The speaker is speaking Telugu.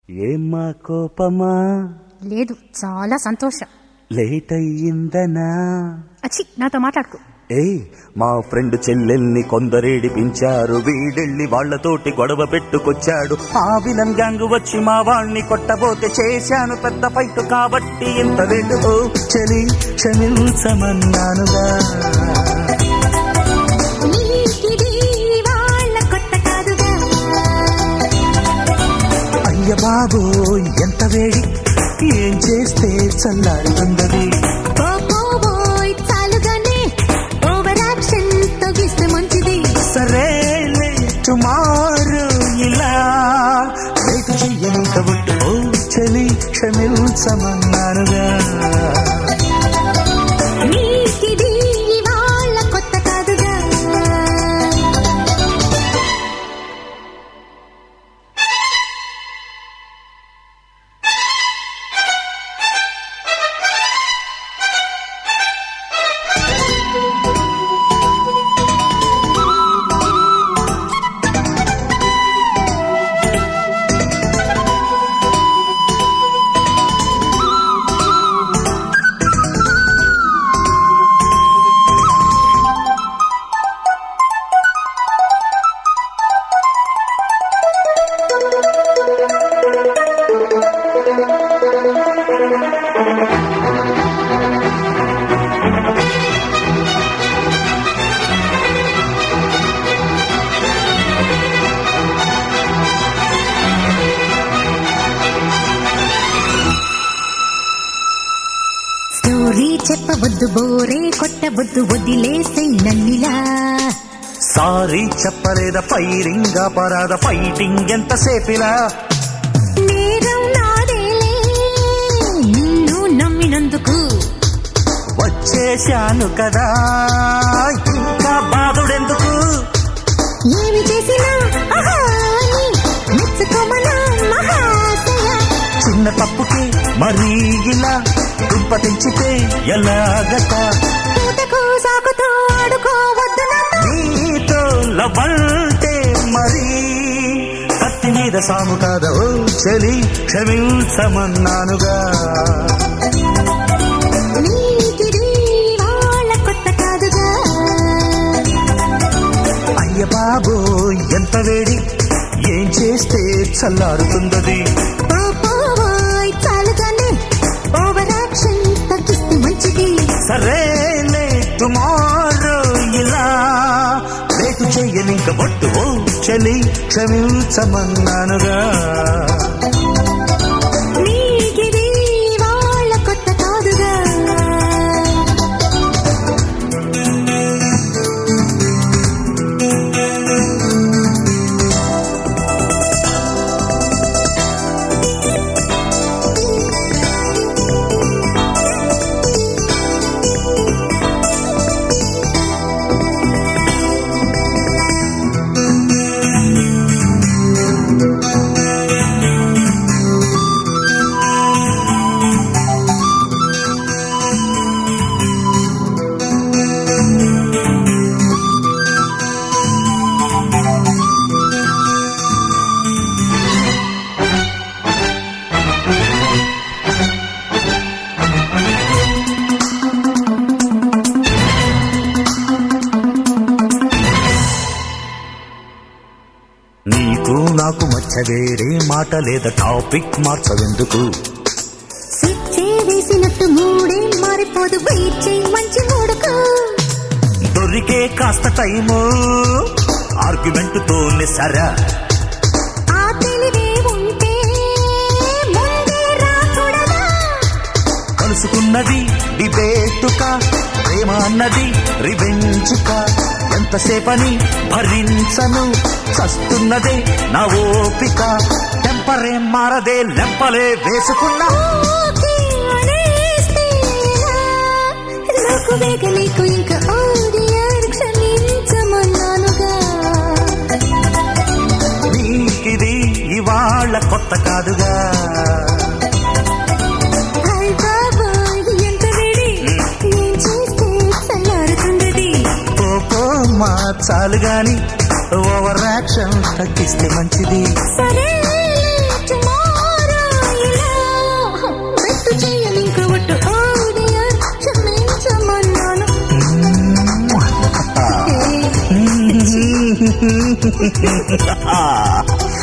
ఏమ్మా కోపమా లేదు చాలా సంతోషం లేట్ అయ్యిందనా అచ్చి నాతో మాట్లాడుకో ఏయ్ మా ఫ్రెండ్ చెల్లెల్ని కొందరేడిపించారు వీడెళ్ళి వాళ్లతోటి గొడవ పెట్టుకొచ్చాడు ఆ విలన్ గ్యాంగ్ వచ్చి మా వాణ్ణి కొట్టబోతే చేశాను పెద్ద ఫైట్ కాబట్టి ఇంత లేటు ఓ చలి క్షమించమన్నానుగా నీకిది వాళ్ళ కొత్త కాదుగా అయ్య బాబు ఎంత వేడి ఏం చేస్తే చల్లారుతుందది ఓ పోబోయ్ చాలుగానే ఓవర్ యాక్షన్ తొగిస్తే మంచిది సరేలే టుమారో ఇలా రేపు చెయ్యని కాబట్టి ఓ చలి క్షమించమన్నానుగా నీకిది వాళ్ళ కొత్త కాదుగా స్టోరీ చెప్పవద్దు బోరే కొట్టవద్దు వదిలేసే నన్నిలా సారీ చెప్పలేద ఫైరింగ్ పరాద ఫైటింగ్ ఎంతసేపిలా నేరం నాదేలే నిన్ను నమ్మినందుకు వచ్చేశాను కదా ఇంకా బాధుడెందుకు ఏమి చేసినా ఆహా అని మెచ్చుకోమనా మహాశయ చిన్న తప్పుకి మరీ ఇలా దుంప తెంచితే ఎలాగట పూటకు సాకుతో ఆడుకోవద్దు నాతో నీతో లవంటే మరి కత్తి మీద సాము కాదా ఓ చలి క్షమించమన్నానుగా నీకిది వాళ్ళ కొత్త కాదుగా అయ్య బాబు ఎంత వేడి ఏం చేస్తే చల్లారుతుందది ఓ పోవోయ్ చాలుగానే ఓవర్ యాక్షన్ తగ్గిస్తే మంచిది సరేలే టుమారో ఇలా రేటు చెయ్యనింక బొట్టు ఓ చలి క్షమించమన్నానుగా నీకిది వాళ్ళ కొత్త కాదుగా నీకు నాకు మధ్య వేరే మాట లేదా టాపిక్ మార్చవెందుకు స్విచ్చే వేసినట్టు మూడే మారిపోదు వెయిట్ చేయి మంచి మూడుకు దొరికే కాస్త టైము ఆర్గ్యుమెంట్ తోనే సరా ఆ తెలివే ఉంటే ముందే రాకూడదా కలుసుకున్నది డిబేటుక ప్రేమ అన్నది రివెంజుక ఎంతసేపని భరించను చస్తున్నదే నా ఓపిక టెంపరే మారదే లెంపలే వేసుకున్నా ఓకే అనేస్తేనా? నాకు వేగ నీకు ఇంకా ఓడియారు క్షమించమన్నానుగా నీకిది ఇవాళ కొత్త కాదుగా హాయ్ బాబాయ్ ఎంత వేడి ఏం చేస్తే చల్లారుతుందది కోపో మా చాలు గాని ఓవర్ యాక్షన్ తగ్గిస్తే మంచిది సరే tomorrow ఆ